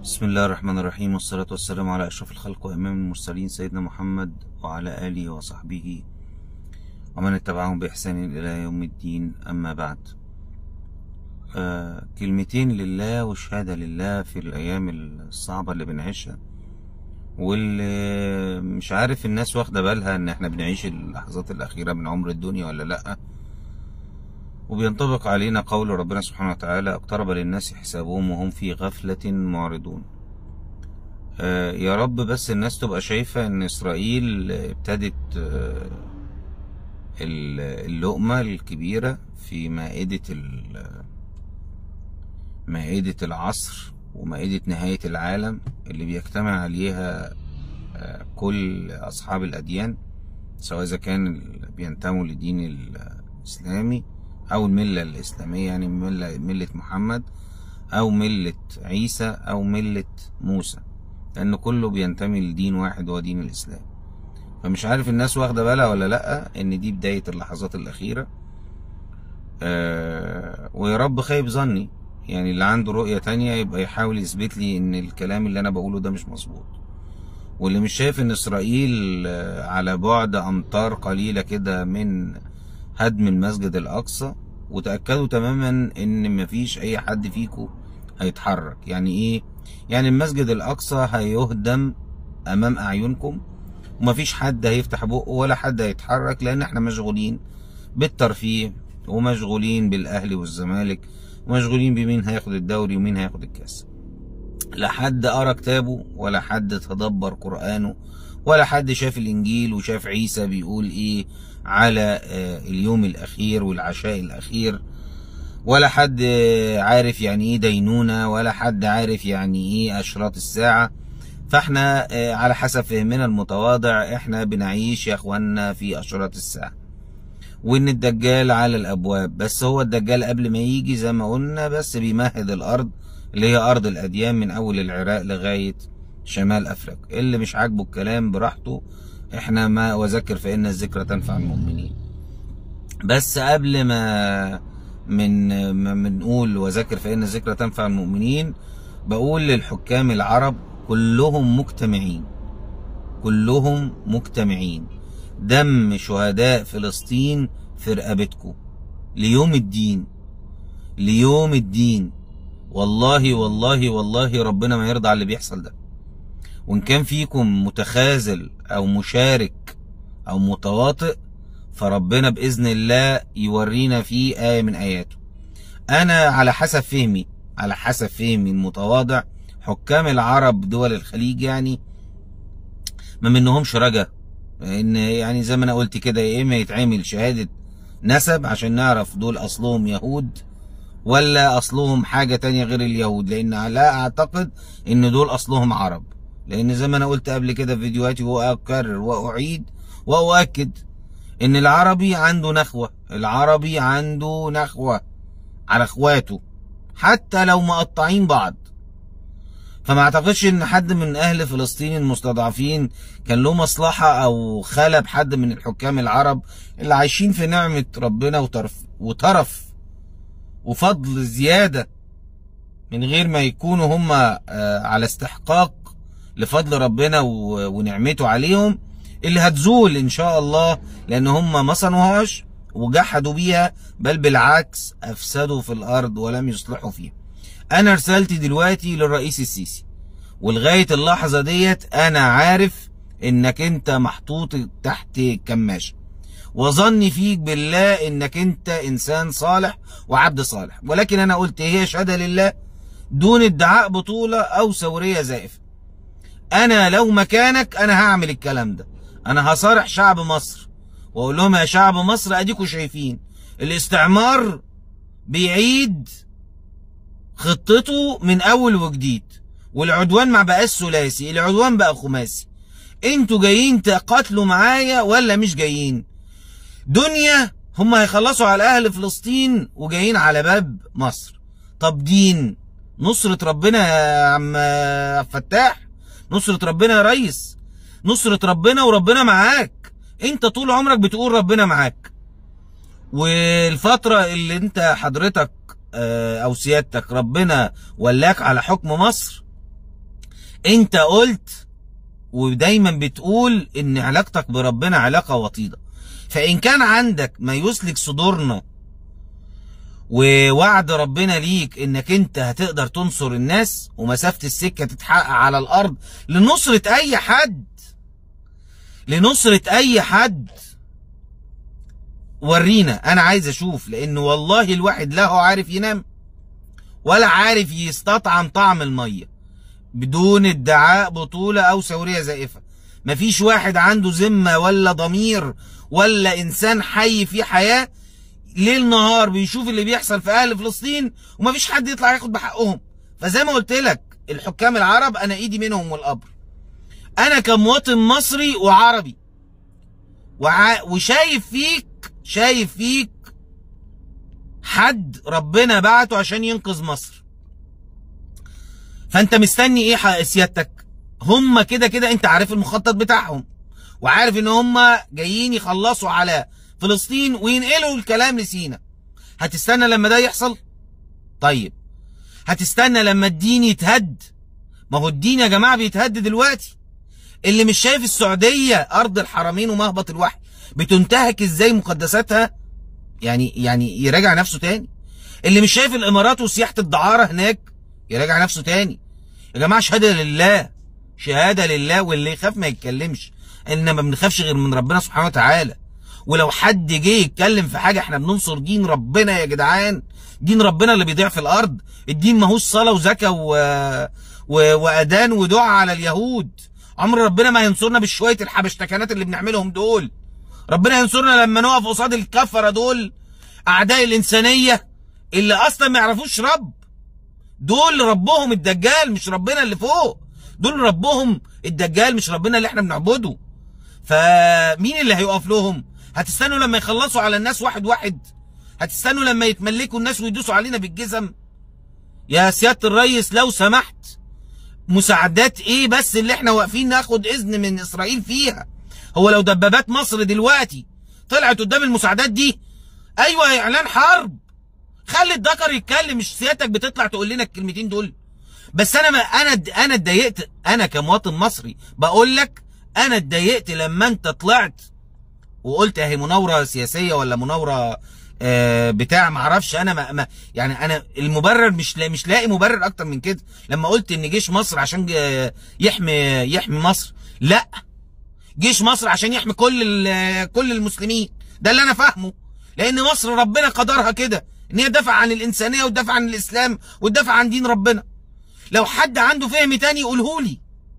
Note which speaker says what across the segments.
Speaker 1: بسم الله الرحمن الرحيم والصلاة والسلام على أشرف الخلق وإمام المرسلين سيدنا محمد وعلى آله وصحبه ومن اتبعهم بإحسان إلى يوم الدين أما بعد آه كلمتين لله وشهادة لله في الأيام الصعبة اللي بنعيشها واللي مش عارف الناس واخدة بالها إن إحنا بنعيش اللحظات الأخيرة من عمر الدنيا ولا لأ وبينطبق علينا قول ربنا سبحانه وتعالى اقترب للناس حسابهم وهم في غفلة معرضون آه يا رب بس الناس تبقى شايفة ان اسرائيل ابتدت آه اللقمة الكبيرة في مائدة مائدة العصر ومائدة نهاية العالم اللي بيجتمع عليها آه كل أصحاب الأديان سواء إذا كان بينتموا لدين الإسلامي أو الملة الإسلامية يعني ملة, ملة محمد أو ملة عيسى أو ملة موسى لأن كله بينتمي لدين واحد هو دين الإسلام فمش عارف الناس واخدة بالها ولا لأ إن دي بداية اللحظات الأخيرة أه ويا رب خايب ظني يعني اللي عنده رؤية تانية يبقى يحاول يثبت لي إن الكلام اللي أنا بقوله ده مش مظبوط واللي مش شايف إن إسرائيل على بعد أمتار قليلة كده من هدم المسجد الأقصى وتأكدوا تماما إن مفيش أي حد فيكم هيتحرك يعني إيه؟ يعني المسجد الأقصى هيهدم أمام أعينكم ومفيش حد هيفتح بقه ولا حد هيتحرك لأن إحنا مشغولين بالترفيه ومشغولين بالأهلي والزمالك ومشغولين بمين هياخد الدوري ومين هياخد الكاس لا حد قرا كتابه ولا حد تدبر قرآنه ولا حد شاف الإنجيل وشاف عيسى بيقول إيه على اليوم الأخير والعشاء الأخير ولا حد عارف يعني إيه دينونة ولا حد عارف يعني إيه أشراط الساعة فاحنا على حسب فهمنا المتواضع احنا بنعيش يا اخوانا في أشراط الساعة وإن الدجال على الأبواب بس هو الدجال قبل ما يجي زي ما قلنا بس بيمهد الأرض اللي هي أرض الأديان من أول العراق لغاية شمال أفريقيا اللي مش عاجبه الكلام براحته احنا ما وذكر فإن الذكرى تنفع المؤمنين بس قبل ما من ما بنقول وذكر فإن الذكرى تنفع المؤمنين بقول للحكام العرب كلهم مجتمعين كلهم مجتمعين دم شهداء فلسطين في رقبتكم ليوم الدين ليوم الدين والله والله والله ربنا ما يرضى على اللي بيحصل ده وإن كان فيكم متخاذل أو مشارك أو متواطئ فربنا بإذن الله يورينا فيه آية من آياته أنا على حسب فهمي على حسب فهمي المتواضع حكام العرب دول الخليج يعني ما منهمش رجا إن يعني زي ما أنا قلت كده يا إما يتعمل شهادة نسب عشان نعرف دول أصلهم يهود ولا أصلهم حاجة تانية غير اليهود لأن لا أعتقد إن دول أصلهم عرب لان زي ما انا قلت قبل كده في فيديوهاتي واكرر واعيد واؤكد ان العربي عنده نخوة العربي عنده نخوة على اخواته حتى لو مقطعين بعض فما اعتقدش ان حد من اهل فلسطين المستضعفين كان له مصلحة او خلب حد من الحكام العرب اللي عايشين في نعمة ربنا وترف وترف وفضل زيادة من غير ما يكونوا هم على استحقاق لفضل ربنا ونعمته عليهم اللي هتزول ان شاء الله لان هم ما صنوهاش وجحدوا بيها بل بالعكس افسدوا في الارض ولم يصلحوا فيها انا رسالتي دلوقتي للرئيس السيسي ولغايه اللحظه ديت انا عارف انك انت محطوط تحت كماشه وظني فيك بالله انك انت انسان صالح وعبد صالح ولكن انا قلت هي شهاده لله دون ادعاء بطوله او ثوريه زائفه انا لو مكانك انا هعمل الكلام ده انا هصارح شعب مصر واقول لهم يا شعب مصر اديكم شايفين الاستعمار بيعيد خطته من اول وجديد والعدوان ما بقاش ثلاثي العدوان بقى خماسي انتوا جايين تقاتلوا معايا ولا مش جايين دنيا هم هيخلصوا على اهل فلسطين وجايين على باب مصر طب دين نصرة ربنا يا عم فتاح نصرة ربنا يا ريس نصرة ربنا وربنا معاك انت طول عمرك بتقول ربنا معاك والفترة اللي انت حضرتك او سيادتك ربنا ولاك على حكم مصر انت قلت ودايما بتقول ان علاقتك بربنا علاقة وطيدة فان كان عندك ما يسلك صدورنا ووعد ربنا ليك انك انت هتقدر تنصر الناس ومسافة السكة تتحقق على الارض لنصرة اي حد لنصرة اي حد ورينا انا عايز اشوف لان والله الواحد لا هو عارف ينام ولا عارف يستطعم طعم المية بدون ادعاء بطولة او ثورية زائفة مفيش واحد عنده ذمة ولا ضمير ولا انسان حي في حياة ليل نهار بيشوف اللي بيحصل في اهل فلسطين ومفيش حد يطلع ياخد بحقهم فزي ما قلت لك الحكام العرب انا ايدي منهم والقبر انا كمواطن مصري وعربي وع... وشايف فيك شايف فيك حد ربنا بعته عشان ينقذ مصر فانت مستني ايه حق سيادتك هم كده كده انت عارف المخطط بتاعهم وعارف ان هم جايين يخلصوا على فلسطين وينقلوا الكلام لسينا هتستنى لما ده يحصل طيب هتستنى لما الدين يتهد ما هو الدين يا جماعه بيتهد دلوقتي اللي مش شايف السعوديه ارض الحرمين ومهبط الوحي بتنتهك ازاي مقدساتها يعني يعني يراجع نفسه تاني اللي مش شايف الامارات وسياحه الدعاره هناك يراجع نفسه تاني يا جماعه شهاده لله شهاده لله واللي يخاف ما يتكلمش ان ما بنخافش غير من ربنا سبحانه وتعالى ولو حد جه يتكلم في حاجه احنا بننصر دين ربنا يا جدعان دين ربنا اللي بيضيع في الارض الدين ماهوش صلاه وزكاه و... و... واذان ودعاء على اليهود عمر ربنا ما ينصرنا بشويه الحبشتكنات اللي بنعملهم دول ربنا ينصرنا لما نقف قصاد الكفره دول اعداء الانسانيه اللي اصلا ما يعرفوش رب دول ربهم الدجال مش ربنا اللي فوق دول ربهم الدجال مش ربنا اللي احنا بنعبده فمين اللي هيقف لهم هتستنوا لما يخلصوا على الناس واحد واحد هتستنوا لما يتملكوا الناس ويدوسوا علينا بالجزم يا سيادة الريس لو سمحت مساعدات ايه بس اللي احنا واقفين ناخد اذن من اسرائيل فيها هو لو دبابات مصر دلوقتي طلعت قدام المساعدات دي ايوه اعلان حرب خلي الذكر يتكلم مش سيادتك بتطلع تقول لنا الكلمتين دول بس انا ما انا انا اتضايقت انا كمواطن مصري بقول لك انا اتضايقت لما انت طلعت وقلت اهي مناوره سياسيه ولا مناوره آه بتاع ما اعرفش انا ما ما يعني انا المبرر مش لا مش لاقي مبرر اكتر من كده لما قلت ان جيش مصر عشان يحمي يحمي مصر لا جيش مصر عشان يحمي كل كل المسلمين ده اللي انا فاهمه لان مصر ربنا قدرها كده ان هي تدافع عن الانسانيه وتدافع عن الاسلام وتدافع عن دين ربنا لو حد عنده فهم تاني يقوله لي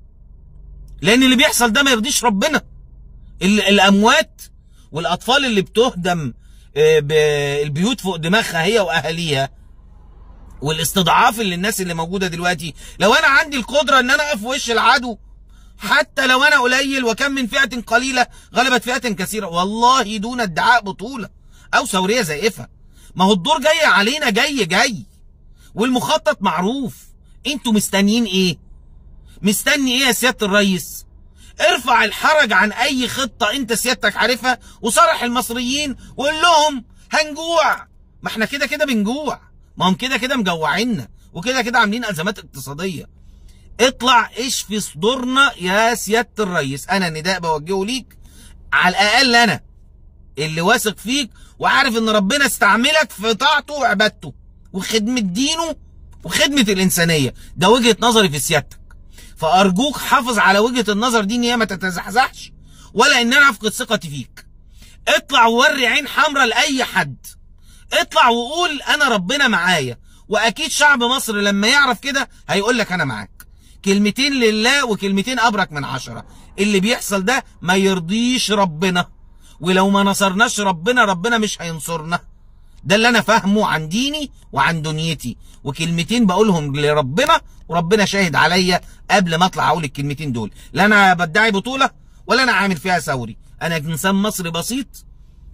Speaker 1: لان اللي بيحصل ده ما يرضيش ربنا الاموات والاطفال اللي بتهدم البيوت فوق دماغها هي واهاليها والاستضعاف اللي الناس اللي موجوده دلوقتي لو انا عندي القدره ان انا اقف في وش العدو حتى لو انا قليل وكم من فئه قليله غلبت فئه كثيره والله دون ادعاء بطوله او ثوريه زائفه ما هو الدور جاي علينا جاي جاي والمخطط معروف انتوا مستنيين ايه مستني ايه يا سياده الريس ارفع الحرج عن اي خطه انت سيادتك عارفها وصرح المصريين وقول لهم هنجوع ما احنا كده كده بنجوع ما هم كده كده مجوعيننا وكده كده عاملين ازمات اقتصاديه اطلع اشفي صدورنا يا سياده الريس انا نداء بوجهه ليك على الاقل انا اللي واثق فيك وعارف ان ربنا استعملك في طاعته وعبادته وخدمه دينه وخدمه الانسانيه ده وجهه نظري في سيادتك فارجوك حافظ على وجهه النظر دي ان هي ما تتزحزحش ولا ان انا افقد ثقتي فيك اطلع ووري عين حمراء لاي حد اطلع وقول انا ربنا معايا واكيد شعب مصر لما يعرف كده هيقول لك انا معاك كلمتين لله وكلمتين ابرك من عشرة اللي بيحصل ده ما يرضيش ربنا ولو ما نصرناش ربنا ربنا مش هينصرنا ده اللي انا فاهمه عن ديني وعن دنيتي وكلمتين بقولهم لربنا وربنا شاهد عليا قبل ما اطلع اقول الكلمتين دول لا انا بدعي بطوله ولا انا عامل فيها ثوري انا انسان مصري بسيط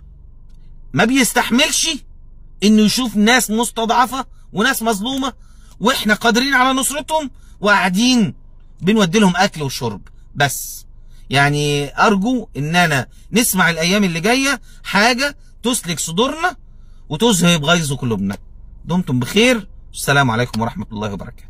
Speaker 1: ما بيستحملش انه يشوف ناس مستضعفه وناس مظلومه واحنا قادرين على نصرتهم وقاعدين بنودي لهم اكل وشرب بس يعني ارجو اننا نسمع الايام اللي جايه حاجه تسلك صدورنا وتذهب غيظ قلوبنا دمتم بخير السلام عليكم ورحمه الله وبركاته